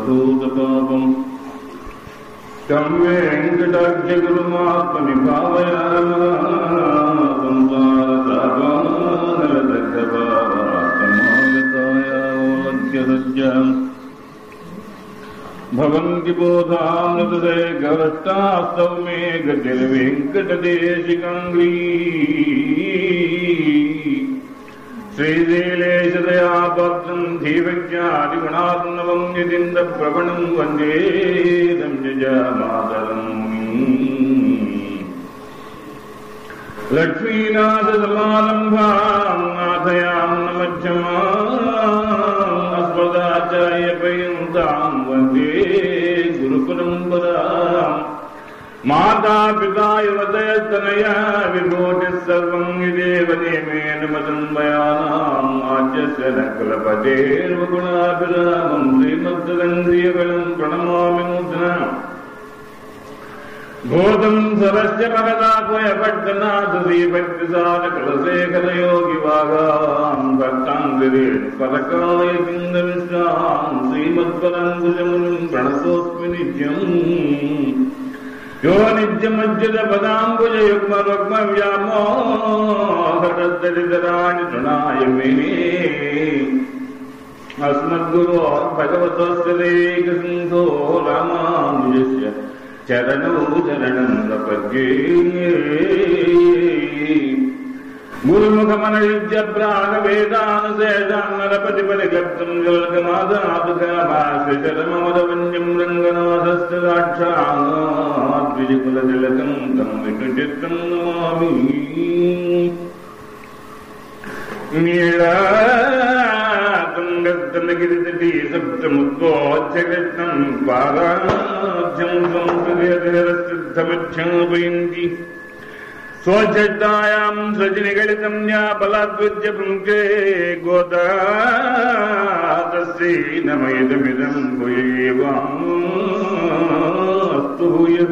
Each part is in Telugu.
సర్వభూతపాపం तं वेङ्कटाख्यगुरुमात्मनि भावयामागतायावलभ्यसज्जाम् भवन्ति बोधामृतदे गवष्टास्तौ मे गतिर्वेङ्कटदेशिकाङ्ग्री श्रीशैलेशदया भक्तम् धीवज्ञादिगुणात्मवम् यदिन्दप्रवणम् वन्दे संयजामातरम् लक्ष्मीनाथसमारम्भाम् नाथयाम् न मध्यमाम् अस्मदाचार्यपर्यन्ताम् वन्दे गुरुपरम्पराम् माता पिता युवतयस्तनया विभूतिः सर्वम् यदेव नियमेन मदन्मयानाम् आद्यस्य न कुलपतेर्वगुणाभिरामम् श्रीमद्दन्द्रियगणम् प्रणमामि नूतना भूतम् सरस्य भगदात्मयपट्टनाथ श्रीभक्तिसारकुलशेखरयोगिवागाम् भक्ताङ्गिरेण परकाय पिन्दविश्राम् श्रीमत्पराङ्कुशमुनिम् प्रणतोऽस्मि नित्यम् यो नित्यमज्जलपदाम्बुजयुग्मरुग्मव्यामोहरदरिदराणि तृणाय मे अस्मद्गुरो भगवतस्य देकसिन्धो रामानुजस्य चरणौ चरणं प्रपद्ये गुरुमुखमनयुज्य प्रागवेदानुशेषान्नरपतिपरिगर्तुम् जलकमादातुकाभाश्रिचरममदवन्यम् रङ्गनाथस्य साक्षाद्विजकुलतिलकम् तम् विष्णुचित्तम् नमामि नीलातुङ्गस्तनगिरितटी सप्तमुद्वोच्चकृष्णम् पादाभ्यम् संस्कृतिरसिद्धमच्छापयन्ति स्वच्छतायाम् सजनिगलितम् या बलाद्विद्य पुङ्के गोदातस्यै नमयदमिदम् भूयेवास्तु భూయः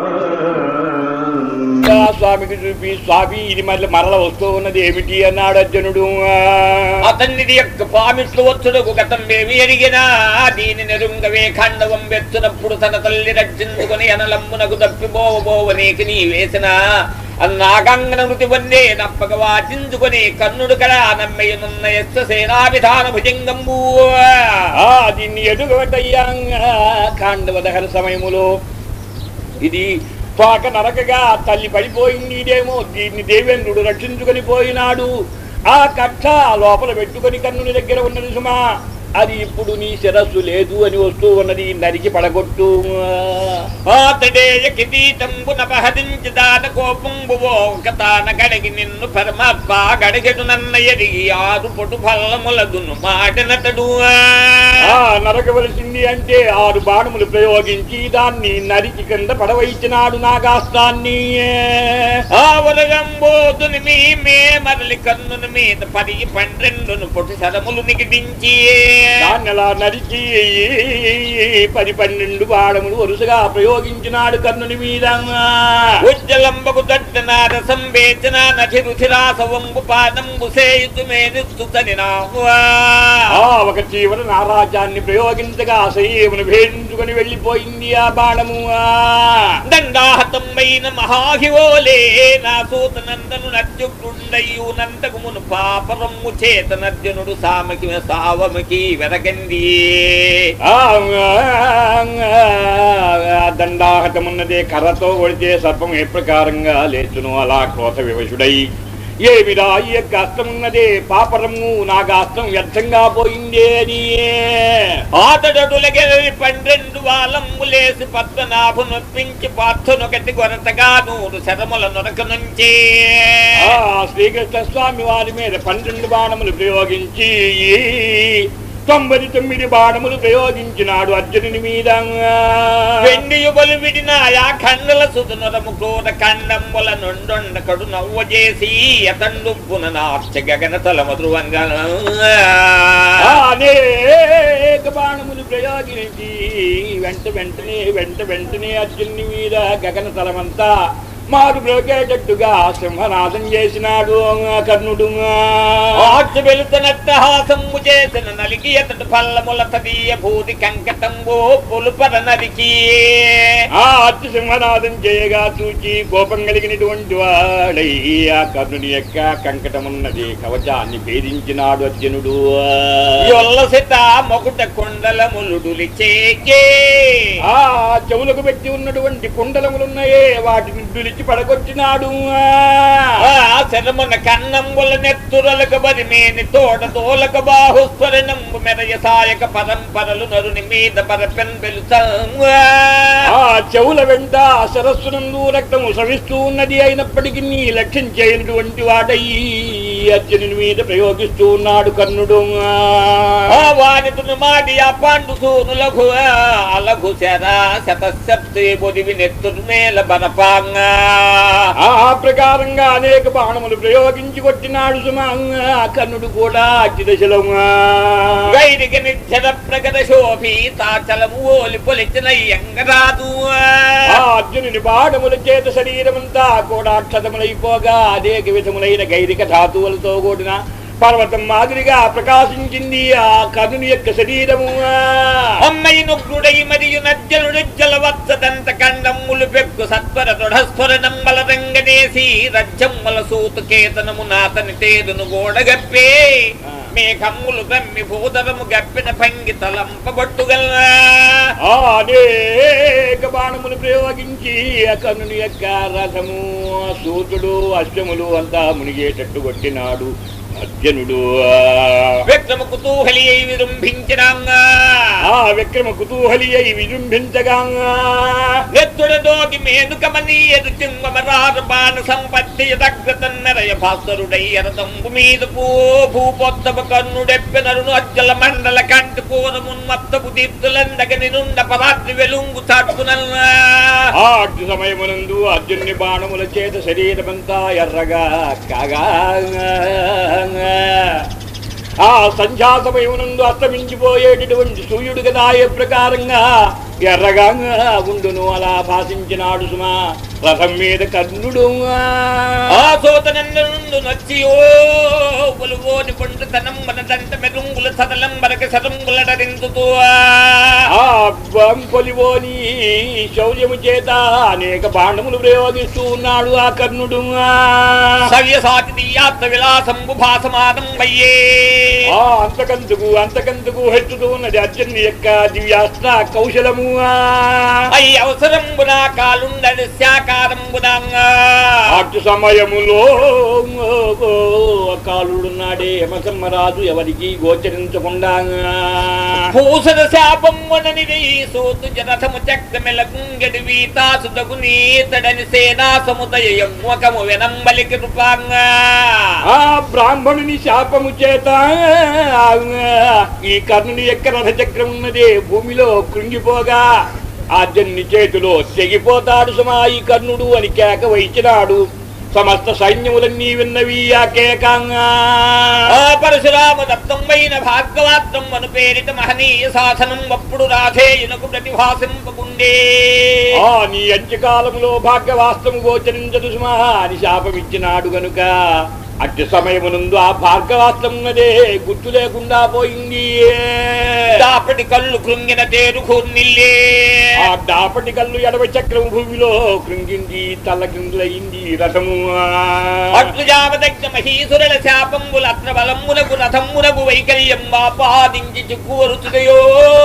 స్వామికి చూపి స్వామి ఇది మళ్ళీ మరల వస్తూ ఉన్నది ఏమిటి అన్నాడు అర్జునుడు అతన్ని యొక్క పామిట్లు వచ్చుడకు గతం ఏమి ఎరిగినా దీని నెరుంగవే ఖండవం వెచ్చునప్పుడు తన తల్లి రక్షించుకుని అనలమ్మునకు తప్పిపోవబోవ నీకు నీ వేసిన అన్నాగంగన మృతి వన్నే నప్పక వాచించుకొని కన్నుడు కడా నమ్మయ్యనున్న యస్వ సేనాభిధాన భుజంగంబూ ఆ దీన్ని ఎదుగబట్టయ్యా ఖాండవ దహన సమయములో ఇది తోక నరకగా తల్లి పడిపోయింది ఇదేమో దీన్ని దేవేంద్రుడు రక్షించుకొని పోయినాడు ఆ కక్ష లోపల పెట్టుకొని కన్నుని దగ్గర ఉన్నది సుమా అది ఇప్పుడు నీ శిరస్సు లేదు అని వస్తూ ఉన్నది నరికి పడగొట్టు ఆతడేయ కిరీటంబున పహరించి దాన కోపంబువో కతాన గడిగి నిన్ను పరమాత్మ గడిగడు నన్న ఎరిగి ఆరు పొటు ఫల్లములదును మాటనతడు ఆ నరకవలసింది అంటే ఆరు బాణములు ప్రయోగించి దాన్ని నరికి కింద పడవైచినాడు నాగాస్త్రాన్ని ఆవరగంబోతుని మీ మే మరలి కన్నుని మీద పది పన్నెండును పొటు శరములు నిగిడించి దాన్ని అలా నరికి పది పన్నెండు బాణములు వరుసగా ప్రయోగించినాడు కన్నుని మీద ఉజ్జలంబకు దట్టన రసం వేచన నటి రుచిరాసవంబు పాదంబు సేయుతు మేనిస్తుతని ఆ ఒక చీవర నారాజాన్ని ప్రయోగించగా సైమును భేదించుకొని వెళ్ళిపోయింది ఆ బాణము దండాహతమైన మహాహివోలే నా సూతనందను నత్యుకుండయ్యు నంతకుమును పాపరమ్ము చేతనర్జునుడు సామకి సావమకి వెరగంది ఆ దండాహతమున్నదే కర్రతో కొడితే సర్పం ఏ ప్రకారంగా లేచును అలా క్రోధ వివశుడై ఏమిరా ఈ యొక్క అస్త్రమున్నదే పాపరము నాగాస్త్రం వ్యర్థంగా పోయిందే అని ఆతడటులగెలి పన్నెండు వాలమ్ములేసి పద్మనాభు నొప్పించి పార్థునొకటి కొరతగా నూరు శరముల నొరక నుంచి ఆ శ్రీకృష్ణ స్వామి వారి మీద పన్నెండు బాణములు ప్రయోగించి తొంభై తొమ్మిది బాణములు ప్రయోగించినాడు అర్జునుని మీద వెండి యుగలు విడిన ఆ ఖండల సుధునరము క్రోధ ఖండంబుల నుండొండ కడు నవ్వ చేసి అతండు పుననార్చ గగన తల మధువంగా ఆ అనేక బాణములు ప్రయోగించి వెంట వెంటనే వెంట వెంటనే అర్జునుని మీద గగన తలమంతా మారు బ్రోకేటట్టుగా సింహనాదం చేసినాడు కర్ణుడు ఆర్చు వెళుతున్నట్ట హాసమ్ము చేసిన నలికి ఎతడు పల్లముల తదీయ భూతి కంకటంబో పులుపర నరికి ఆ అచ్చు సింహనాదం చేయగా చూచి కోపం కలిగినటువంటి వాడై ఆ కర్ణుని యొక్క కంకటమున్నది కవచాన్ని భేదించినాడు అర్జునుడు యొల్లసిత మొగుట కొండలములుడులి చేకే ఆ చెవులకు పెట్టి ఉన్నటువంటి కుండలములున్నాయే వాటిని దులిచి పడగొట్టినాడు ఆ శరమున కన్నంబుల నెత్తురలకు బరిమేని తోట తోలక బాహుస్వరణంబు మెరయ సాయక పరంపరలు నరుని మీద పరపెన్ ఆ చెవుల వెంట సరస్సునందు రక్తము సవిస్తూ ఉన్నది అయినప్పటికీ నీ లక్ష్యం చేయనటువంటి వాడయి అర్జునుని మీద ప్రయోగిస్తూ ఉన్నాడు కర్ణుడు వానితును మాడి ఆ పాండు సూనులకు అలగు శరా శతశప్తి పొదివి నెత్తురు మేల బనపాంగా ఆ ప్రకారంగా అనేక బాణములు ప్రయోగించి కొట్టినాడు సుమా కర్ణుడు కూడా అట్టి దశలో వైదిక నిత్యద ప్రగత శోభి తాచలము ఓలి పొలిచిన ఎంగరాదు ఆ అర్జునుని బాణముల చేత శరీరమంతా కూడా క్షతములైపోగా అనేక విధములైన గైరిక ధాతువులతో కూడిన పర్వతం మాదిరిగా ప్రకాశించింది ఆ కర్ణుని యొక్క శరీరము అమ్మయి నుగ్గుడై మరియు నజ్జలుడు జలవత్సదంత కండమ్ములు పెక్కు సత్వర దృఢస్వర నంబల రంగనేసి రజ్జమ్మల సూతు కేతనము నాతని తేదును గోడగప్పే మేఘమ్ములు గమ్మి భూదరము గప్పిన భంగి తలంపబట్టుగల ఆ అనేక బాణములు ప్రయోగించి ఆ కర్ణుని యొక్క రథము సూతుడు అశ్వములు అంతా మునిగేటట్టు కొట్టినాడు అర్జునుడు విక్రమ కుతూహలి అయి విజృంభించినాంగా ఆ విక్రమ కుతూహలి అయి విజృంభించగా నెత్తుడదోగి మేనుకమని ఎదు చింగమరార బాణ సంపత్తి దగ్ధతన్నరయ భాస్వరుడై ఎరదంబు మీద పూ భూపొత్తమ కన్నుడెప్పెనరును అజ్జల మండల కంటి పూరమున్మత్తపు దీప్తులందగని నుండ పరాత్రి వెలుంగు చాటుకునల్లా ఆ అడ్డు సమయమునందు అర్జున్ని బాణముల చేత శరీరమంతా ఎర్రగా కాగా ఆ సంధ్యా సమయమునందు అస్తమించిపోయేటటువంటి సూర్యుడు కదా ఏ ప్రకారంగా ఎర్రగా ఉండును అలా భాషించినాడు సుమా రథం మీద కర్ణుడు ఆ సోతనందు నుండు నచ్చియో ఒలువోని పండు తనంబన దంత మెరుంగుల సదలం బరక సరంగుల రిందుతూ ఆ బంపొలివోని శౌర్యము చేత అనేక బాణములు ప్రయోగిస్తూ ఉన్నాడు ఆ కర్ణుడు సవ్యసాటి దియాత్త విలాసంబు భాసమానం వయ్యే ఆ అంతకందుకు అంతకందుకు హెచ్చుతూ ఉన్నది అర్జున్ యొక్క దివ్యాస్త్ర కౌశలము అయి అవసరంబున కాలుండని శాకారంబునంగా అటు సమయములో కాలుడున్నాడే యమసమ్మరాజు ఎవరికి గోచరించకుండా భూషణ శాపమ్మునని సూతు జనథము చక్రమెల గుంగడి వీతాసుదగు నీతడని సేనా సముదయ యమ్వకము వెనంబలికి రూపాంగా ఆ బ్రాహ్మణుని శాపము చేత ఈ కర్ణుని యొక్క రథచక్రం ఉన్నదే భూమిలో కృంగిపోగా అర్జున్ని చేతిలో తెగిపోతాడు సుమా ఈ కర్ణుడు అని కేక వైచినాడు సమస్త సైన్యములన్నీ విన్నవి ఆ కేకంగా ఆ పరశురామ దత్తంబైన భాగవాత్రం అను పేరిట మహనీయ సాధనం అప్పుడు రాధేయునకు ప్రతిభాసింపకుండే ఆ నీ అంత్యకాలంలో భాగ్యవాస్తము గోచరించదు సుమా అని శాపమిచ్చినాడు గనుక అట్టి సమయమునందు ఆ భార్గవాస్తమున్నదే గుర్తు లేకుండా పోయింది దాపటి కళ్ళు కృంగిన తేరు కూర్నిల్లే ఆ దాపటి కళ్ళు ఎడవ చక్రము భూమిలో కృంగింది తల్లకిందులయింది రథము అట్లు జామదగ్న మహీసురుల శాపంబుల అత్ర బలమ్మునకు రథమ్మునకు వైకల్యం వాపాదించి చిక్కువరుచుదయో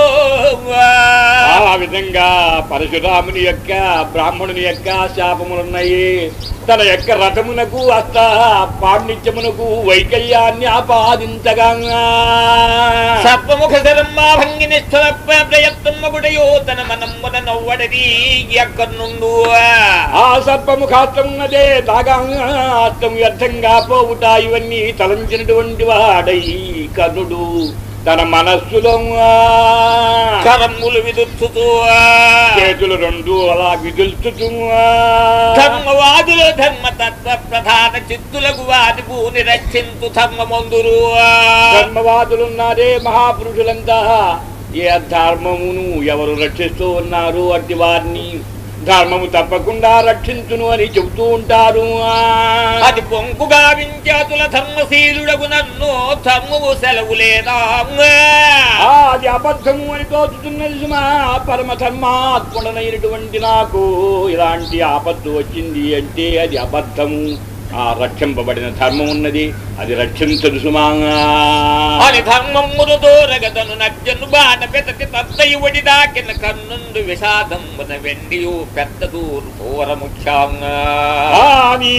ఆ విధంగా పరశురాముని యొక్క బ్రాహ్మణుని యొక్క శాపములున్నాయి తన యొక్క రథమునకు అస్త పాండిత్యమునకు వైకల్యాన్ని ఆపాదించగా సర్వముఖ శరమ్మా భంగి నిష్ఠల ప్రయత్నమ్మగుడయో తన మనమ్మున నవ్వడది ఎక్కడుండు ఆ సర్పముఖాస్త్రమున్నదే దాగాస్త్రం వ్యర్థంగా పోవుట ఇవన్నీ తలంచినటువంటి వాడై కర్ణుడు తన మనస్సులో కరమ్ములు విదుర్చుతూ చేతులు రెండు అలా విదుల్చుతూ ధర్మవాదులు ధర్మ తత్వ ప్రధాన చిత్తులకు వాది భూని రక్షింతు ధర్మమందురు ధర్మవాదులున్నారే మహాపురుషులంతా ఏ ధర్మమును ఎవరు రక్షిస్తూ ఉన్నారు అట్టి వారిని ధర్మము తప్పకుండా రక్షించును అని చెబుతూ ఉంటారు ఆ. అది పొంకు గావించాతుల ధర్మశీలుడగు నన్ను ధర్మము సెలవు లేదా ఆ, అది అబద్ధము అని తోచుతున్నది సుమా పరమ ధర్మాత్ముడనైనటువంటి నాకు ఇలాంటి ఆపత్తు వచ్చింది అంటే అది అబద్ధము ఆ రక్షింపబడిన ధర్మం ఉన్నది అది రక్షించదు సుమా అని ధర్మమును దూరగదను నజ్జను బాణ పెతకి తత్తయి ఒడి దాకిన కన్నుండు విషాదమున వెండియు పెద్ద దూరు దూర ముఖ్యంగా అని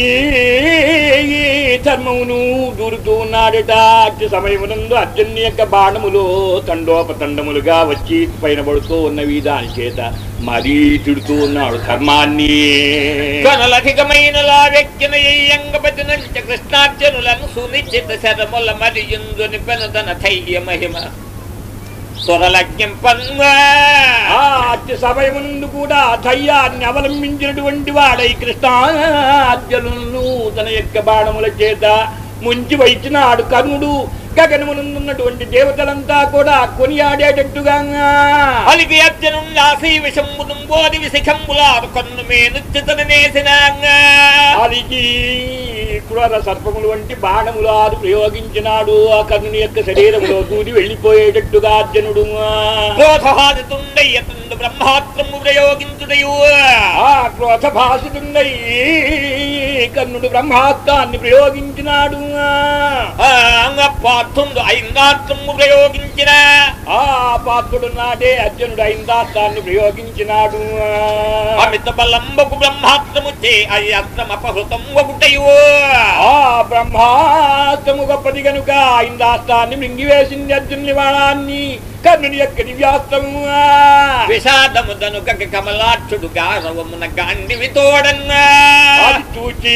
ధర్మమును దూరుతూ ఉన్నాడట అట్టి సమయమునందు అర్జున్ యొక్క బాణములు తండోపతండములుగా వచ్చి పైన పడుతూ ఉన్నవి దాని చేత మరీ తిడుతూ ఉన్నాడు ధర్మాన్ని కనులధికమైన లావెక్కిన ఎంగపతి నుంచి కృష్ణార్జునులను సునిశ్చిత శరముల మరియుందుని పెనుదన ధైర్య మహిమ సురలజ్ఞంపన్గా ఆ అట్టి సమయమునందు కూడా ధైర్యాన్ని అవలంబించినటువంటి వాడై కృష్ణార్జునులను తన యొక్క బాణముల చేత ముంచి వైచినాడు కర్ణుడు గగనమునందున్నటువంటి దేవతలంతా కూడా కొనియాడేటట్టుగా అలికి అర్జునం నాసీ విషంబునం బోధి విశిఖంబులారు కన్ను మేనుచ్చితన నేసినాంగా వారికి క్రూర సర్పములు వంటి బాణములు ఆరు ప్రయోగించినాడు ఆ కర్ణుని యొక్క శరీరంలో దూరి వెళ్ళిపోయేటట్టుగా అర్జునుడు క్రోధహాదితుండయ్యతుండు బ్రహ్మాత్రము ప్రయోగించుడయు ఆ క్రోధ భాషుడుండై కర్ణుడు బ్రహ్మాస్త్రాన్ని ప్రయోగించినాడు పార్థుండు ఐందాత్రము ప్రయోగించిన ఆ పాత్రుడు నాడే అర్జునుడు ఐందాస్త్రాన్ని ప్రయోగించినాడు అమిత బలంబకు బ్రహ్మాత్రము చే అయత్రం అపహృతం ఒకటయు ఆ బ్రహ్మాస్త్రము గొప్పది గనుక ఐందాస్త్రాన్ని మింగివేసింది అర్జునుని బాణాన్ని కర్ణుని యొక్క దివ్యాస్త్రము విషాదము దనుక కమలాక్షుడు గారవమున గాండివి తోడన్నా అది చూచి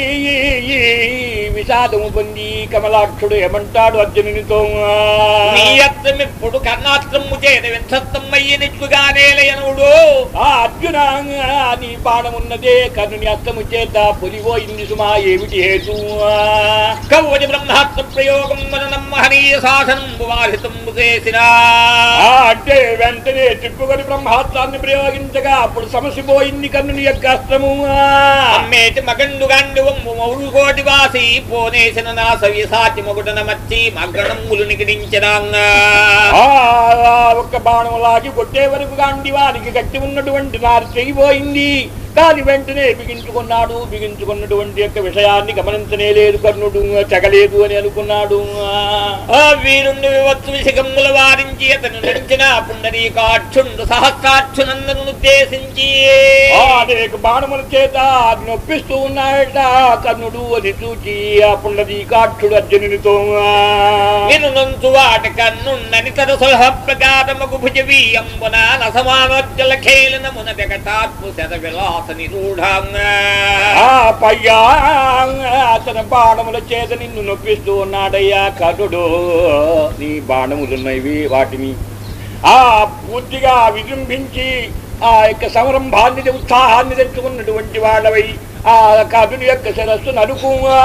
విషాదము పొంది కమలాక్షుడు ఏమంటాడు అర్జునునితో నీ అత్రమిప్పుడు కర్ణాత్రము చేత వింసత్తమ్మయ్యనిచ్చుగా నేలయనుడు ఆ అర్జున నీ బాణమున్నదే కర్ణుని అస్తము చేత పొలిపోయింది సుమా ఏమిటి హేతు కవ్వజ బ్రహ్మాత్ర ప్రయోగం మననం మహనీయ సాధనం వారితం చేసిన ఆ అంటే వెంటనే తిప్పుకొని బ్రహ్మాస్త్రాన్ని ప్రయోగించగా అప్పుడు సమస్య పోయింది కర్ణుని యొక్క అస్త్రము అమ్మేటి మగండు గాండు మౌడు కోటి వాసి పోనేసిన నా సవి సాచి మొగుటన మచ్చి మగణములు నిగడించినాంగా ఆ ఒక్క బాణం లాగి కొట్టే వరకు గాండి వారికి గట్టి ఉన్నటువంటి నారు తెగిపోయింది దాని వెంటనే బిగించుకున్నాడు బిగించుకున్నటువంటి యొక్క విషయాన్ని గమనించనే లేదు కర్ణుడు తెగలేదు అని అనుకున్నాడు ఆ వీరుండు వివత్తు విషగమ్ముల వారించి అతను నడిచిన పుండరీకాక్షుండు సహస్రాక్షునందను ఉద్దేశించి ఆ అనేక బాణముల చేత నొప్పిస్తూ ఉన్నాడట కర్ణుడు అని చూచి ఆ పుండరీకాక్షుడు అర్జునునితో వినునంచు వాటి కన్నుండని తన సులభ ప్రకారమగు భుజవి అంబున నసమానోజ్జల ఖేళనమున జగటాత్ము శత విలాస నిరూఢంగా ఆ పయ్యా అతని బాణముల చేత నిన్ను నొప్పిస్తూ ఉన్నాడయ్యా కర్ణుడు నీ బాణములున్నవి వాటిని ఆ పూర్తిగా విజృంభించి ఆ యొక్క సంరంభాన్ని ఉత్సాహాన్ని తెచ్చుకున్నటువంటి వాళ్ళవై ఆ కర్ణుని యొక్క శిరస్సు నరుకుమా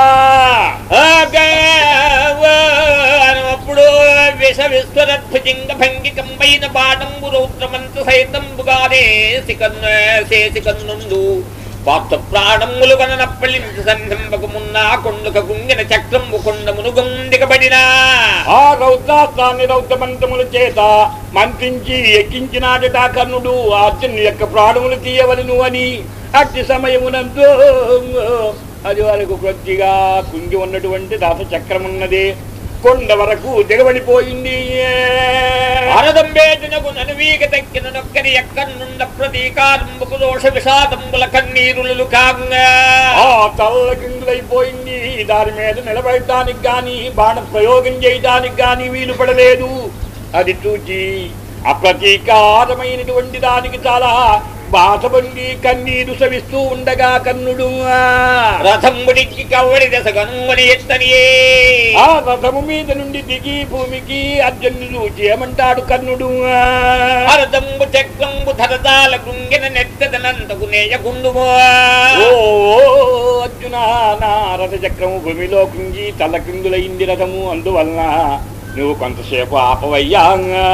అప్పుడు విష విశ్వరద్భుజింగ భంగి కంబైన బాణంబు రౌద్రమంత సైతంబుగానే సికన్ను శేసి కన్నుండు పాత్ర ప్రాణములు కననప్పలించి సంధింపకమున్నా కొండుక గుంగిన చక్రంబు కొండమును గుండికబడినా ఆ రౌద్రాస్త్రాన్ని రౌద్రమంతముల చేత మంత్రించి ఎక్కించినాడట కర్ణుడు ఆ అర్జునుని యొక్క ప్రాణములు తీయవలను అని అట్టి సమయమునందు అది వరకు కొద్దిగా కుంగి ఉన్నటువంటి రథ చక్రం ఉన్నది కొండ వరకు దిగబడిపోయింది అరదంబేటినకు ననువీగ తక్కిన నొక్కరి ఎక్కన్నుండ ప్రతీకారంబుకు దోష విషాదంబుల కన్నీరులు కాంగా ఆ తల్ల కిందులైపోయింది దాని మీద నిలబడటానికి గాని బాణ ప్రయోగం చేయడానికి గాని వీలు పడలేదు అది చూచి అప్రతీకారమైనటువంటి దానికి చాలా బాధపడి కన్నీరు సవిస్తూ ఉండగా కన్నుడు రథంబుడికి కవ్వడి దశ గనుమని ఎత్తనియే ఆ రథము మీద నుండి దిగి భూమికి అర్జునుడు చూచి ఏమంటాడు కర్ణుడు అరదంబు చక్రంబు ధరదాల గుంగిన నెత్తదనంతకు నేయకుండుమో ఓ అర్జున నా రథ చక్రము భూమిలో కుంగి తల కిందులైంది రథము అందువలన నువ్వు కొంతసేపు ఆపవయ్యా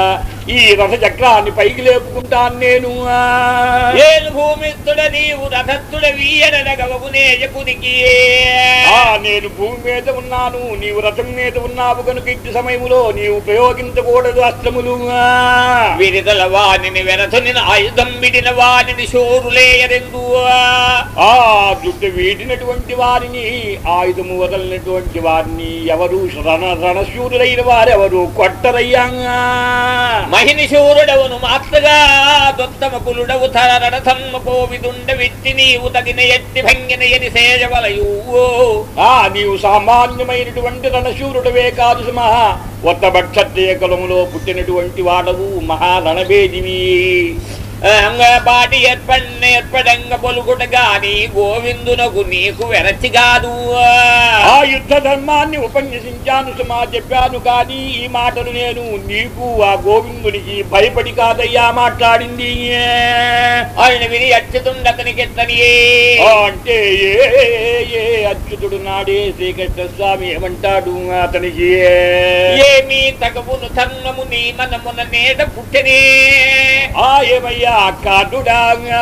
ఈ రథ చక్రాన్ని పైకి లేపుకుంటాను నేను ఆ. ఏలు భూమిస్తుడ నీవు రథత్తుడ వీయనగవగునే యకునికి ఆ నేను భూమి మీద ఉన్నాను నీవు రథం మీద ఉన్నావు కనుక ఇట్టి సమయములో నీవు ప్రయోగించకూడదు అస్త్రములు ఆ. విరిదల వాణిని వెనతుని ఆయుధం విడిన వాణిని శోరులేయరెందు ఆ దుడ్డు వీడినటువంటి వారిని ఆయుధము వదలినటువంటి వారిని ఎవరు రణ రణశూరులైన వారెవరు కొట్టరయ్యా మహిని శూరుడవును మాత్రగా దొత్తమ కులుడవు తర రణధమ్మ కోవిదుండ విట్టి నీవు తగిన ఎత్తి భంగిన ఎని సేజవలయు ఆ నీవు సామాన్యమైనటువంటి రణశూరుడవే కాదు సుమా ఒత్తభక్షత్రియ కులములో పుట్టినటువంటి వాడవు మహారణభేదివి బాటి ఏర్పడిన ఏర్పడంగ పొలుగుట గాని గోవిందునకు నీకు వెరచి కాదు ఆ యుద్ధ ధర్మాన్ని ఉపన్యసించాను సుమా చెప్పాను కానీ ఈ మాటలు నేను నీకు ఆ గోవిందునికి భయపడి కాదయ్యా మాట్లాడింది ఆయన విని అచ్చుతుండతనికి ఆ, అంటే ఏ ఏ అచ్యుతుడు నాడే శ్రీకృష్ణ స్వామి ఏమంటాడు అతనికి ఏమి తగవును ధర్మము నీ మనమున నేట పుట్టనే ఆ ఏమయ్యా కడుడా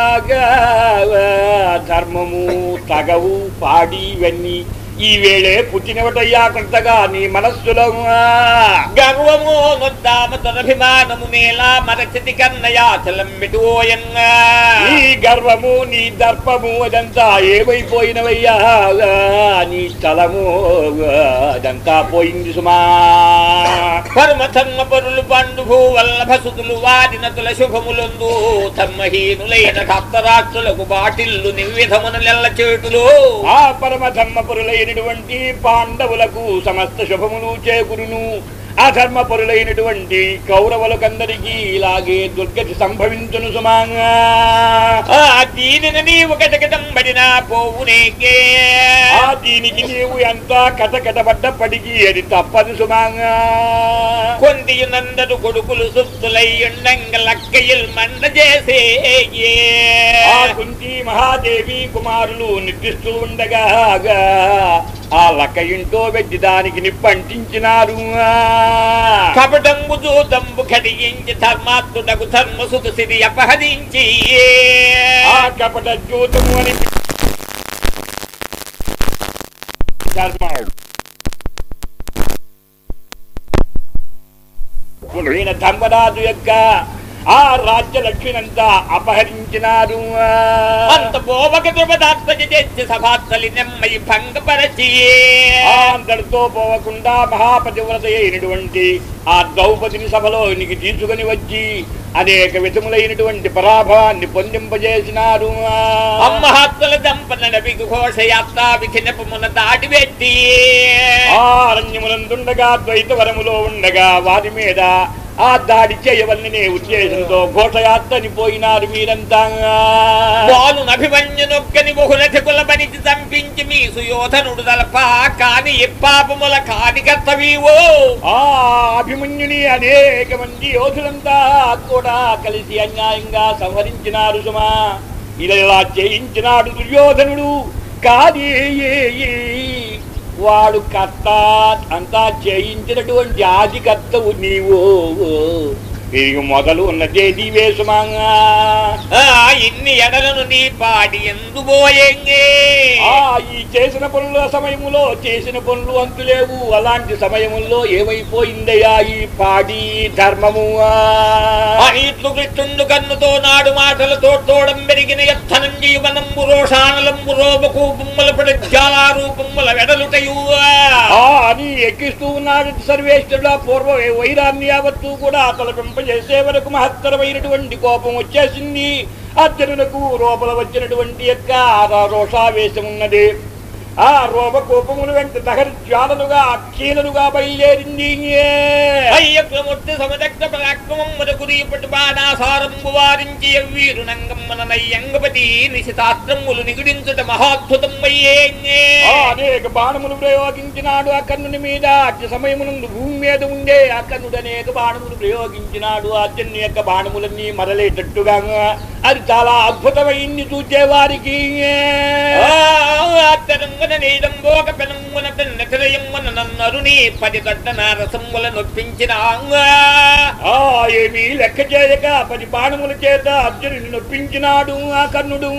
ధర్మము తగవు పాడి ఇవన్నీ ఈ వేళే పుట్టినవటయ్యా కొంతగా నీ మనస్సులో గర్వము నొద్దామ తొరభిమానము నేలా మరచితి కన్నయాచలం మిటోయంగా నీ గర్వము నీ దర్పము అదంతా ఏమైపోయినవయ్యా నీ స్థలము అదంతా పోయింది సుమా పరమ ధర్మ పరులు పండు భూవల్లభ సుతులు వాడిన తుల శుభములందు ధర్మహీనులైన భక్తరాక్షులకు బాటిల్లు నిర్విధమున నెల్ల చేటులు ఆ పరమ ధర్మపరులైనటువంటి పాండవులకు సమస్త శుభములు చేకురును అధర్మపరులైనటువంటి కౌరవులకందరికీ ఇలాగే దుర్గతి సంభవించును సుమాంగా ఆ దీనిని నీవు కటకటంబడినా పోవునేకే ఆ దీనికి నీవు ఎంత కటకటపడ్డప్పటికీ అది తప్పదు సుమాంగా కొందియు నందరు కొడుకులు సుత్తులయ్యుండంగ లక్కయిల్ మండ చేసే ఆ కుంతి మహాదేవి కుమారులు నిద్రిస్తూ ఉండగా ఆ లక్క ఇంట్లో పెట్టి దానికి నిప్పంటించినారు కపటంబు జూదంబు కడిగించి ధర్మాత్ముడకు ధర్మసుతు సిరి అపహరించి ఆ కపట జ్యోతము అని ధర్మం. ఈయన ధర్మరాజు యొక్క ఆ రాజ్య లక్ష్మినంతా అపహరించినారు అంత పోవక ద్రుపదాత్మజ చేసి సభాత్మలి నెమ్మయి భంగపరచి ఆ అంతటితో పోవకుండా మహాపతివ్రత అయినటువంటి ఆ ద్రౌపదిని సభలోనికి తీసుకుని వచ్చి అనేక విధములైనటువంటి పరాభవాన్ని పొందింపజేసినారు అమ్మహత్తుల దంపన నబికి ఘోషయాత్ర విధినపమున దాటి పెట్టి ఆ అరణ్యములందుండగా ద్వైత వరములో ఉండగా వారి మీద ఆ దాడి చేయవలననే ఉద్దేశంతో ఘోషయాత్రని పోయినారు మీరంతా బాలు నభిమన్యునొక్కని బహుళ కులబనిచి చంపించి మీ సుయోధనుడు తలప కాని ఎప్పాపముల కాని కర్తవీవో ఆ అభిమన్యుని అనేక మంది యోధులంతా కూడా కలిసి అన్యాయంగా సంహరించినారు సుమా ఇలా చేయించినాడు దుర్యోధనుడు కాది వాడు కర్త అంతా చేయించినటువంటి ఆది కర్తవు నీవు ఇది మొదలు ఉన్నదే నీవే సుమంగా ఆ ఇన్ని ఎడలను నీ పాడి ఎందు పోయంగే ఆ ఈ చేసిన పనుల సమయములో చేసిన పనులు అంతులేవు అలాంటి సమయముల్లో ఏమైపోయిందయ్యా ఈ పాడి ధర్మము అనీట్లు కృష్ణుండు కన్నుతో నాడు మాటలతో తోడం పెరిగిన ఎత్తనం జీవనంబు రోషానలంబు రోబకు బొమ్మల పడి జాలారూపముల వెడలుటయు ఆ అని ఎక్కిస్తూ ఉన్నాడు సర్వేశ్వరుడు పూర్వ వైరాన్ని యావత్తు కూడా తలపింపజేసే వరకు మహత్తరమైనటువంటి కోపం వచ్చేసింది అర్జునునకు లోపల వచ్చినటువంటి యొక్క ఆ రోషావేశం ఉన్నది ఆ రోమ కోపములు వెంట దహర్జ్వాలలుగా అక్షీలలుగా బయలుదేరింది అయ్యక్రమూర్తి సమదగ్న పరాక్రమమున గురీపటి బాణాసారంబు వారించి ఎవ్వీరు నంగమ్మన నయ్యంగపతి నిశితాత్రములు నిగుడించుట మహాద్భుతం అయ్యేంగే ఆ అనేక బాణములు ప్రయోగించినాడు ఆ కర్ణుని మీద అత్య సమయమునందు భూమి మీద ఉండే ఆ కర్ణుడు అనేక బాణములు ప్రయోగించినాడు అర్జుని యొక్క బాణములన్నీ మరలేటట్టుగా అది చాలా అద్భుతమైంది చూచేవారికి తెలంగణ నీడంబోక పెనంగున పెన్న తిరయమ్మన నన్నరుని పది గడ్డ నారసమ్ముల నొప్పించిన ఆ ఏమీ లెక్క చేయక పది బాణముల చేత అర్జునుని నొప్పించినాడు ఆ కర్ణుడు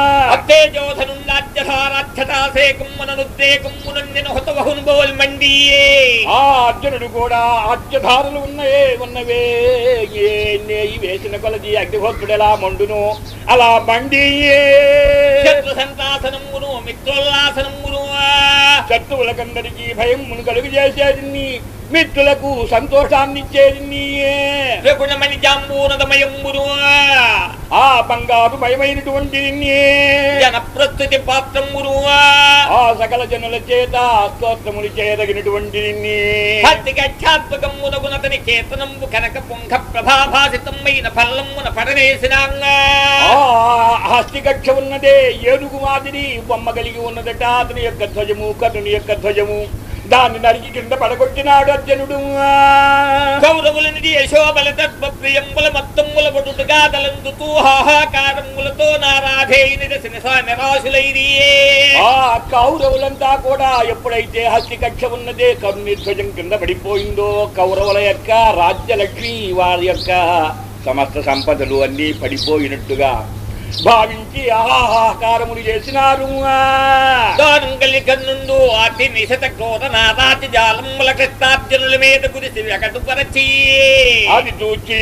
మండియే ఆ అర్జునుడు కూడా అత్యధారులు ఉన్నవే ఉన్నవే ఏ నేయి వేసిన కొలది అగ్నిహోత్రుడు ఎలా మండును అలా మండి శత్రు సంతాసనమును మిత్రోల్లాసనమును శత్రువులకందరికీ భయం కలుగు చేసేది మిత్రులకు సంతోషాన్ని ఇచ్చేది నీయే త్రిగుణమణి జాంబూనదమయమును ఆ బంగారు భయమైనటువంటి నిన్నే జన ప్రస్తుతి పాత్రమును ఆ సకల జనుల చేత స్తోత్రములు చేయదగినటువంటి నిన్నే హస్తిగచ్చాత్మకమునగునతని కేతనంబు కనక పుంఖ ప్రభాభాసితమైన ఫల్లమున పడనేసినాంగా ఆ హస్తికక్ష ఉన్నదే ఏనుగు మాదిరి బొమ్మ కలిగి ఉన్నదట అతని యొక్క ధ్వజము కర్ణుని యొక్క ధ్వజము దాన్ని నరికి కింద పడగొట్టినాడు అర్జునుడు కౌరవులనిది యశోబల తత్వప్రియంబుల మత్తమ్ముల పడుటుగా తలందుతూ హాహాకారములతో నారాధేయుని దశ నిరాశులైరియే ఆ కౌరవులంతా కూడా ఎప్పుడైతే హస్తికక్ష ఉన్నదే కర్ణుని ధ్వజం కింద పడిపోయిందో కౌరవుల యొక్క రాజ్యలక్ష్మి వారి యొక్క సమస్త సంపదలు అన్నీ పడిపోయినట్టుగా భావించి ఆహాకారములు చేసినారు దానంగలి కన్నుండు అతి నిశత క్రోధ నాదాతి జాలముల కృష్ణార్జునుల మీద కురిసి వెకటు పరచి అది చూచి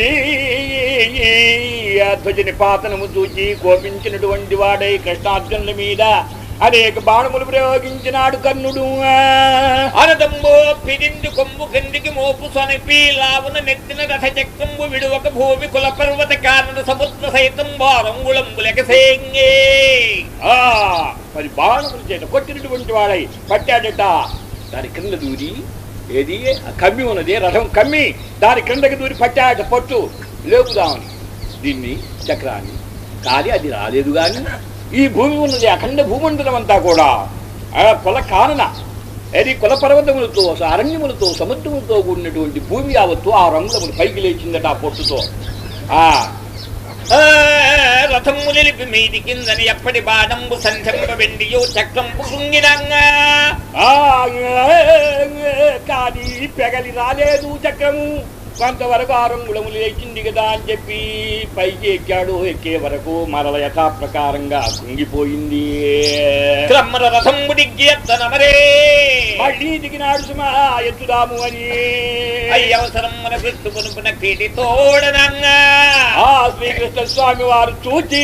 ఆ ధ్వజ నిపాతనము చూచి కోపించినటువంటి వాడై కృష్ణార్జునుల మీద అనేక బాణములు ప్రయోగించినాడు కర్ణుడు అనదంబో పిడింది కొమ్ము కిందికి మోపు సొనిపి లావున నెత్తిన రథ చక్రంబు విడువక భూమి కుల పర్వత కారణ సముద్ర సైతం వారంగుళంబులకసేంగే ఆ మరి బాణముల చేత కొట్టినటువంటి వాడై పట్టాడట దాని క్రింద దూరి ఏది ఆ కమ్మి ఉన్నది రథం కమ్మి దాని క్రిందకి దూరి పట్టాడట పట్టు లేపుదామని దీన్ని చక్రాన్ని కానీ అది రాలేదు కానీ ఈ భూమి ఉన్నది అఖండ భూమండలం అంతా కూడా ఆ కుల కారణ అది కుల పర్వతములతో అరణ్యములతో సముద్రములతో కూడినటువంటి భూమి యావత్తు ఆ రంగులములు పైకి లేచిందట ఆ పొట్టుతో ఆ ఆ, రథము నిలిపి మీది కిందని ఎప్పటి బాణంబు సంధ్యంబ వెండియో చక్రంబు శృంగినంగా ఆ, కానీ పెగలి రాలేదు చక్రము కొంతవరకు ఆ రంగులము లేచింది కదా అని చెప్పి పైకి ఎక్కాడు ఎక్కే వరకు మరల యథా ప్రకారంగా కుంగిపోయింది క్రమ్మర రథంబు డిగ్గి ఎత్తనమరే మళ్ళీ దిగినాడు సుమా ఎత్తుదాము అని అయ్యవసరం మన కృష్ణు పునుపున కీటి తోడనంగా ఆ శ్రీకృష్ణ స్వామి వారు చూచి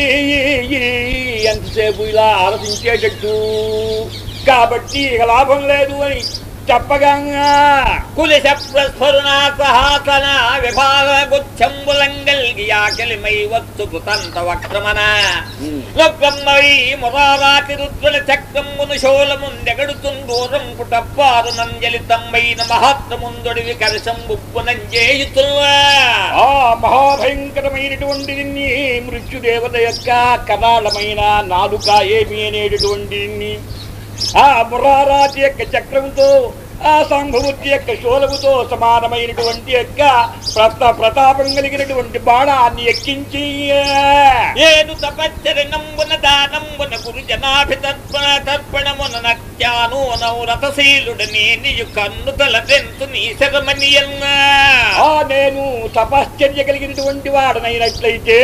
ఎంతసేపు ఇలా ఆలోచించేటట్టు కాబట్టి ఇక లాభం లేదు అని చెప్పగా కులిశ ప్రస్ఫురునా సహాసన విభాగ గుచ్చంబులంగల్గి ఆకలిమై వత్తుకు తంత వక్రమన ఉమ్. నొక్కమ్మై మురారాతి రుద్రుల చక్రమును శోలముందెగడుతున్ దూరం పుటప్పారు నంజలి తమ్మైన మహాత్ముందొడివి కరసం బుప్పునంజేయుతుల్వా ఆ మహాభయంకరమైనటువంటి దీన్ని మృత్యుదేవత యొక్క కరాళమైన నాలుక ఏమి అనేటటువంటి దీన్ని ఆ మురారాజు యొక్క చక్రముతో ఆ సంభవతి యొక్క శూలముతో సమానమైనటువంటి యొక్క ప్రత ప్రతాపం కలిగినటువంటి బాణాన్ని ఎక్కించి ఏదు తపచ్చరణంబున దానంబున గురు జనాభి తర్పణ తర్పణమున నత్యాను నౌరథశీలుడనే నియు కన్ను తలదెంతు నీ శరమణియన్నా ఆ నేను తపశ్చర్య కలిగినటువంటి వాడనైనట్లయితే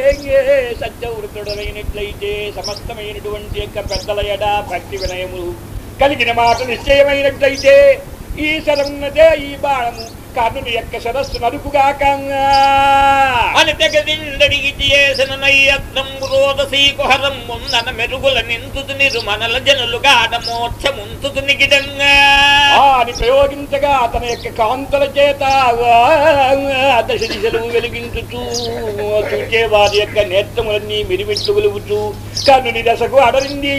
సత్యవృతుడనైనట్లయితే సమస్తమైనటువంటి యొక్క పెద్దల ఎడ భక్తి వినయములు కలిగిన మాట నిశ్చయమైనట్లయితే ఈ శరమున్నదే ఈ బాణము కర్ణుని యొక్క సరస్సు నరుకుగాక అని తెగదిందడిగి చేసిన నయ్యత్నంబు రోదసీ కుహరం ముందన మెరుగుల నింతుతు నిరుమనల జనులు గాఢ మోక్షముంతుతు నిగిడంగా ఆ అని ప్రయోగించగా తన యొక్క కాంతల చేత దశ దిశలు వెలిగించుతూ చూచే వారి యొక్క నేత్రములన్నీ మిరిమిట్టు వెలుగుతూ కర్ణుని దశకు అడరింది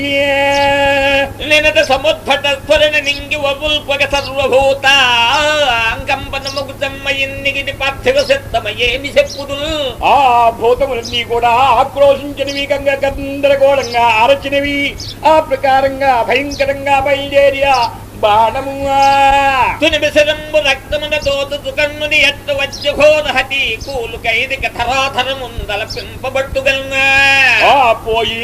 నినద సముద్భట స్ఫురణ నింగి వపుల్పగ సర్వభూత అంకంపనముకు చెమ్మయిన్నిగిటి పార్థివ సిద్ధమయేమి చెప్పుదు ఆ భూతములన్నీ కూడా ఆక్రోశించినవి గంగ గందరగోళంగా అరచినవి ఆ ప్రకారంగా భయంకరంగా బయలుదేరి ఆ బాణము తుని విసరంబు రక్తమున దోతుతు కన్నుని ఎట్టు వచ్చి ఘోరహతి కూలు కైదిక ధరాధరముందల పింపబట్టుగల్నా ఆ పోయి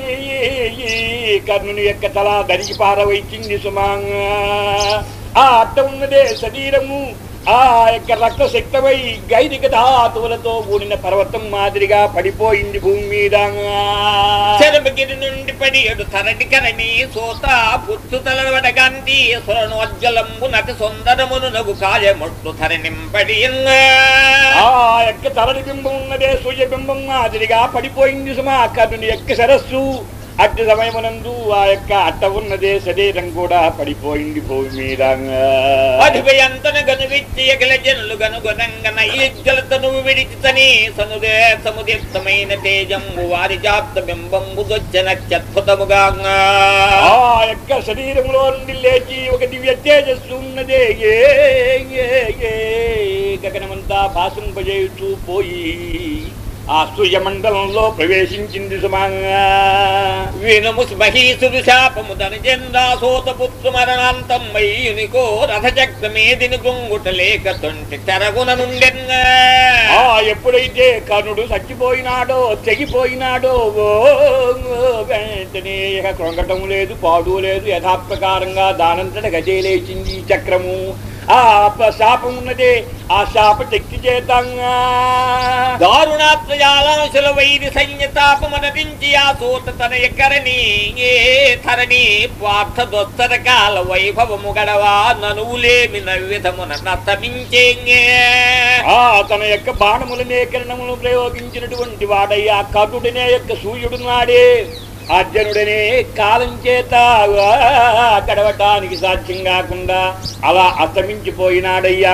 కర్ణుని యొక్క తల దరికి పారవైచింది సుమాంగా ఆ అడ్డ ఉన్నదే శరీరము ఆ యొక్క రక్తశక్తమై గైరిక ధాతువులతో కూడిన పర్వతం మాదిరిగా పడిపోయింది భూమి మీద చెరుపుగిరి నుండి పడి ఎడు తరటి కరణి సోత పుచ్చు తలవడగంతి స్వరణోజ్వలంబు నటి సుందరమును నగు కాయముట్టు ధరణింపడి ఆ యొక్క తరలి బింబం ఉన్నదే సూర్యబింబం మాదిరిగా పడిపోయింది సుమా కర్ణుని యొక్క సరస్సు అట్టి సమయమునందు ఆ యొక్క అట్ట ఉన్నదే శరీరం కూడా పడిపోయింది భూమి మీద అధిపయంతన గను విచ్చి ఎగల జనులు గను గనంగన ఇజ్జలతను విడిచితని సనుదే సముదిప్తమైన తేజంబు వారి జాప్త బింబంబు దొచ్చన అత్యద్భుతముగా ఆ యొక్క శరీరంలో నుండి లేచి ఒక దివ్య తేజస్సు ఉన్నదే ఏ ఏ, ఏ, గగనమంతా భాషింపజేయుచూ పోయి ఆ సూర్యమండలంలో ప్రవేశించింది సుమంగా వినుము మహీసుడు శాపము తన జెందాసోత పుత్రు మరణాంతం మయ్యునికో రథచక్ర మీదిని గుంగుట లేక తొంటి తెరగున నుండెన్నా ఆ ఎప్పుడైతే కర్ణుడు చచ్చిపోయినాడో తెగిపోయినాడో ఓ, ఓ, వెంటనే ఇక కృంగటం లేదు పాడు లేదు యథాప్రకారంగా దానంతట గదే లేచింది ఈ చక్రము ఆ ప- శాపం ఉన్నదే ఆ శాప శక్తి చేతంగా దారుణాత్రయాలాంశుల వైరి సైన్యతాపమనరించి ఆ సూత తన ఎక్కరని ఏ ధరణి పార్థ దొత్తర కాల వైభవము గడవా ననువులేమి నవ్విధమున నతమించే ఆ తన యొక్క బాణములనే కిరణములు ప్రయోగించినటువంటి వాడయ్యా కర్ణుడినే యొక్క సూర్యుడు నాడే అర్జునుడనే కాలం చేత ఆ, గడవటానికి సాధ్యం కాకుండా అలా అస్తమించిపోయినాడయ్యా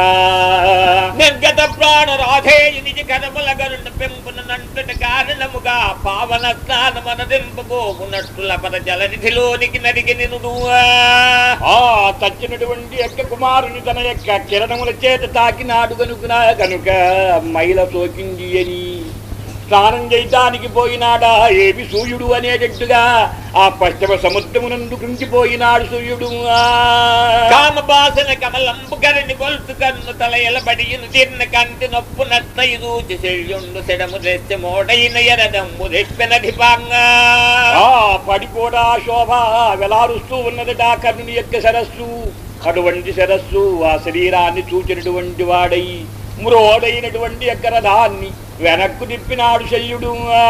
నిర్గత ప్రాణ రాధేయునికి కనముల గరుణ పెంపున నంటుట కారణముగా పావన స్నానమనదింపబోకున్నట్టుల పద జలనిధిలోనికి నరిగి నినుడు ఆ తచ్చినటువంటి యొక్క కుమారుని తన యొక్క కిరణముల చేత తాకినాడు కనుక కనుక మైల సోకింది అని స్నానం చేయటానికి పోయినాడా ఏమి సూర్యుడు అనేటట్టుగా ఆ పశ్చిమ సముద్రమునందు కృంగిపోయినాడు సూర్యుడు ఆ. కామబాసన కమలంబు గరణి కొల్తు కన్ను తల ఎలబడియును తిన్న కంటి నొప్పు నత్తయి దూచి శల్యుండు సెడము రెస్త మోడైన ఎరదంబు రెప్పెనధిపాంగా ఆ పడిపోడా శోభ వెలారుస్తూ ఉన్నదట కర్ణుని యొక్క సరస్సు అటువంటి సరస్సు ఆ శరీరాన్ని చూచినటువంటి వాడై మ్రోడైనటువంటి యొక్క రథాన్ని వెనక్కు తిప్పినాడు శల్యుడు ఆ.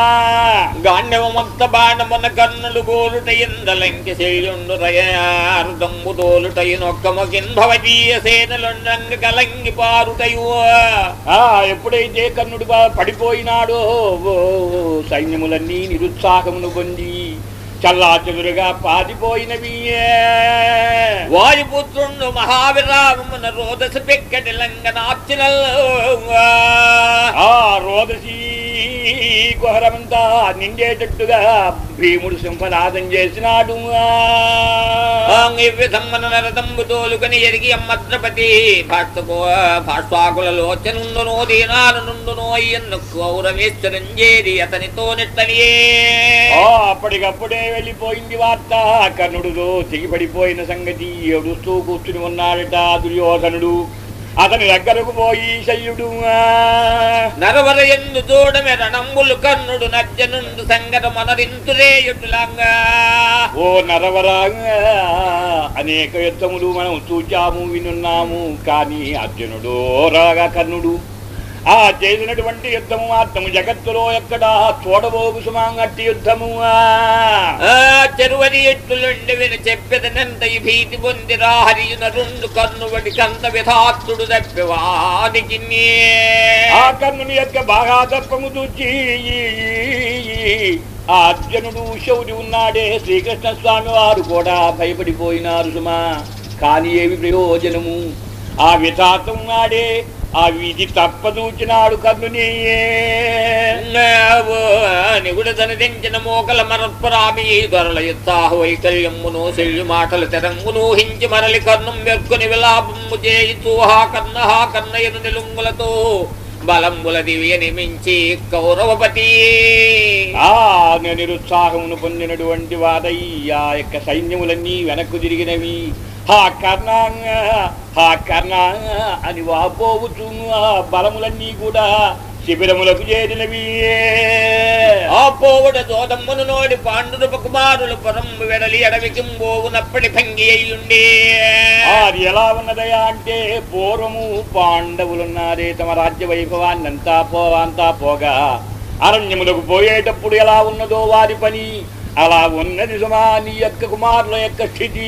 గాండవమంత బాణమున కన్నులు గోలుట ఇందలంకి శల్యుండు రయార్దంబు తోలుటయునొక్కమొకిన్ భవదీయ సేనలుండంగ కలంగి పారుటయు ఆ ఎప్పుడైతే కర్ణుడు బా- పడిపోయినాడో ఓ, ఓ, సైన్యములన్నీ నిరుత్సాహమును పొంది చల్లా చెదురుగా పారిపోయినవి వాయుపుత్రుండు మహావిరామమున రోదసి పెక్కటి లంగనార్చినల్లా ఆ రోదసి గుహరమంతా నిండేటట్టుగా భీముడు సింహనాదం చేసినాడు విధమ్మన నరదంబు తోలుకొని ఎరిగి అమ్మద్రపతి భాష్కో భాష్వాకుల లోచనుండునో దీనాలు నుండునో అయ్యన్ను కౌరవేశ్వరం చేరి అతనితో నెట్టనియే ఆ అప్పటికప్పుడే వెళ్ళిపోయింది వార్త కర్ణుడుతో తెగిపడిపోయిన సంగతి ఏడుస్తూ కూర్చుని ఉన్నాడట దుర్యోధనుడు అతని దగ్గరకు పోయి శల్యుడు ఆ, నరవర ఎందు చూడమె రణంబులు కర్ణుడు నజ్జనుండు సంగత మనరింతురేయుటులంగా ఓ నరవరాంగా అనేక యుద్ధములు మనం చూచాము వినున్నాము కానీ అర్జునుడు రాగా కర్ణుడు ఆ చేసినటువంటి యుద్ధము మాత్రము జగత్తులో ఎక్కడా చూడబోగు సుమాంగట్టి యుద్ధము ఆ. ఆ చెరువని ఎట్టులుండి విని చెప్పెదనంత ఈ భీతి పొంది రాహరియున రెండు కన్నువడి కంత విధాత్తుడు తప్పివానికి ఆ కర్ణుని యొక్క బాగా తప్పము చూచి ఆ అర్జునుడు శౌరి ఉన్నాడే శ్రీకృష్ణ స్వామి వారు కూడా భయపడిపోయినారు సుమా కానీ ఏమి ప్రయోజనము ఆ విధాతం నాడే ఆ విధి తప్పదూచినాడు కర్ణుని నిగుడతన తెంచిన మోకల మరత్పరామి దొరల యుత్సాహ వైకల్యమును శల్యు మాటలు తెరంగును హించి మరలి కర్ణం వెర్కొని విలాపము చేయితూ హా కర్ణ హా కర్ణయను నిలుంగులతో బలంబుల దివ్య నిమించి కౌరవపతి ఆ నిరుత్సాహమును పొందినటువంటి వాడై ఆ యొక్క సైన్యములన్నీ వెనక్కు తిరిగినవి హా కర్ణ హా కర్ణ అని వాపోవచ్చు ఆ బలములన్నీ కూడా శిబిరములకు చేరినవి ఆ పోవుడ దోదమ్మును నోడి పాండురూప కుమారులు పొరంబు వెడలి అడవికింబోవునప్పటి భంగి అయ్యుండే అది ఎలా ఉన్నదయా అంటే పూర్వము పాండవులున్నారే తమ రాజ్య వైభవాన్ని అంతా పో అంతా పోగా అరణ్యములకు పోయేటప్పుడు ఎలా ఉన్నదో వారి పని అలా ఉన్నది సుమా నీ యొక్క కుమారుల యొక్క స్థితి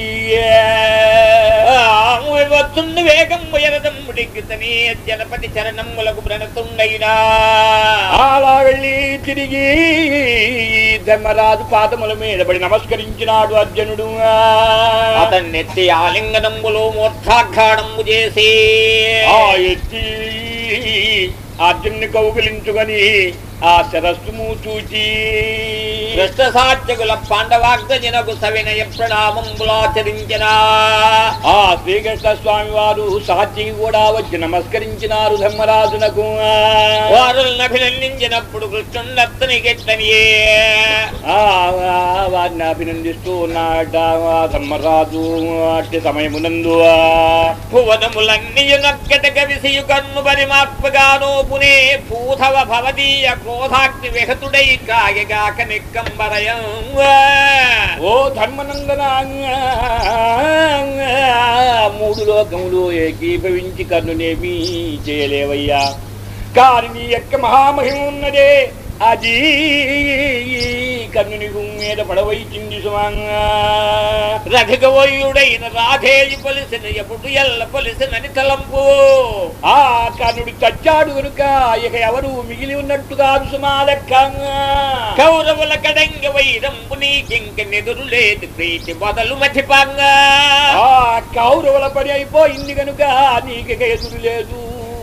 వస్తున్న వేగం ఎరదమ్ముడిగ్గుతని జనపతి చరణములకు ప్రణతుండైనా అలా వెళ్ళి తిరిగి ధర్మరాజు పాదముల మీద పడి నమస్కరించినాడు అర్జునుడు అతన్నెత్తి ఆలింగనములో మూర్ధాఘాణము చేసి ఆ ఎత్తి అర్జున్ని కౌగిలించుకొని ఆ శరస్సుము చూచి కృష్ణ సాత్యకుల పాండవాగ్రజనకు సవినయ ప్రణామంబులాచరించిన ఆ శ్రీకృష్ణ స్వామి వారు సాధ్యం కూడా వచ్చి నమస్కరించినారు ధర్మరాజునకు వారులను అభినందించినప్పుడు కృష్ణుడు గెట్టనియే ఆ ఆ, వారిని అభినందిస్తూ ఉన్నాట ఆ ధర్మరాజు అట్టి సమయమునందు ఆ, భువనములన్నీయునక్కట విసియు కన్ను పరిమాత్మగానో పునే పూధవ భవదీయ క్రోధాగ్ని విహతుడై కాయగాక నిక్కంబరయం ఓ ధర్మనందన మూడు లోకములు ఏకీభవించి కన్నునేమీ చేయలేవయ్యా కాని నీ యొక్క మహామహిమ ఉన్నదే అది కన్నుని మీద పడవైచింది సుమంగా రఘుగవయుడైన రాధేయి పొలిసిన ఎప్పుడు ఎల్ల పొలిసినని తలంపు ఆ కర్ణుడు చచ్చాడు కనుక ఇక ఎవరు మిగిలి ఉన్నట్టు కాదు సుమా లెక్కంగా కౌరవుల కడంగ వైరంబు నీకింక నెదురు లేదు ప్రీతి మొదలు మతిపంగా ఆ కౌరవుల పని అయిపోయింది కనుక నీకు ఎదురు లేదు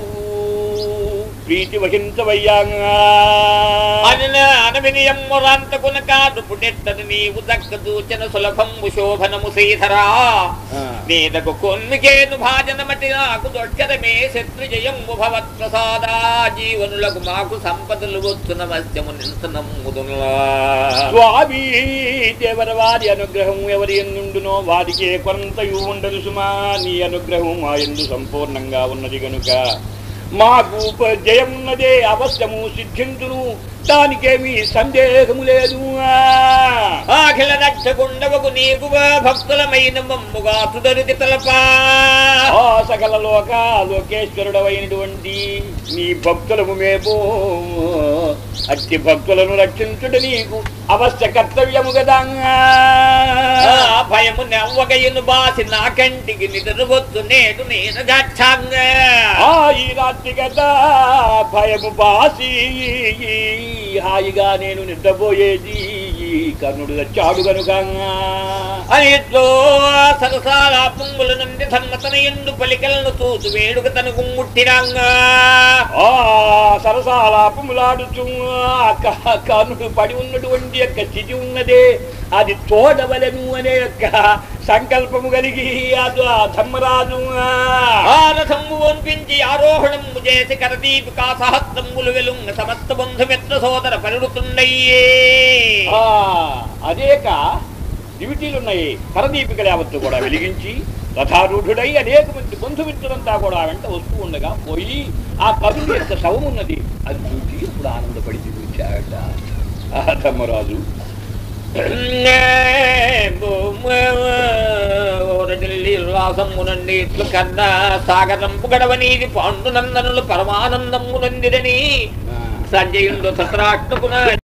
ప్రీతి వహించవయ్యాంగా అనిన అనవినియమ్మురాంతకున కాదు పుట్టెత్తను నీవు దక్క దూచన సులభంబు శోభనము శ్రీధరా నీదకు కొన్మికేను భాజనమటి నాకు దొడ్చరమే శత్రు జయము భవత్ ప్రసాదా జీవనులకు మాకు సంపదలు వచ్చు నమస్యము నింతనమ్ముదులా స్వామి దేవర వారి అనుగ్రహం ఎవరి ఎందుండునో వారికి కొంతయు ఉండదు సుమా నీ అనుగ్రహం మా ఎందు సంపూర్ణంగా ఉన్నది గనుక మాకు ప- జయమున్నదే అవశ్యము సిద్ధించును దానికేమీ సందేహము లేదు అఖిల రక్షకుండవకు నీకు భక్తులమైన మమ్ముగా తుదరిది తలపా ఆ సకల లోక లోకేశ్వరుడమైనటువంటి నీ భక్తులము మేము అట్టి భక్తులను రక్షించుట నీకు అవశ్య కర్తవ్యము కదా ఆ భయము నెవ్వగయ్యను బాసి నా కంటికి నిద్రవద్దు నేడు నేను గచ్చాంగా ఆ ఈ రాత్రి కదా భయము బాసి హాయిగా నేను నిద్రపోయేది కర్ణుడు వచ్చాడు కనుక అనిట్లో సరసాల పొంగుల నుండి ధర్మతన ఎందు పలికలను తూతు వేడుక తనకు ముట్టిరాంగా ఆ సరసాలాపములాడుచు ఆ కర్ణుడు పడి ఉన్నటువంటి యొక్క స్థితి ఉన్నదే అది చూడవలను అనే యొక్క సంకల్పము కలిగి అది ఆ ధర్మరాజు ఆ రథము వంపించి ఆరోహణము చేసి కరదీపికా సహస్రములు వెలుంగ సమస్త బంధుమిత్ర సోదర పరుడుతుండయ్యే ఆ అనేక దివిటీలున్నాయి పరదీపికలు యావత్తు కూడా వెలిగించి రథారూఢుడై అనేక మంది బంధుమిత్రులంతా కూడా వెంట వస్తూ ఉండగా పోయి ఆ కరుడు యొక్క శవం ఉన్నది అది చూసి ఇప్పుడు ఆనందపడి చూచాడ ఆ ధర్మరాజు రాసమ్మునండి ఇట్లు కన్నా సాగరంపు గడవనీది పాండునందనులు పరమానందమ్మునందిరని ఆ. సంజయుడు ధృతరాష్ట్రకున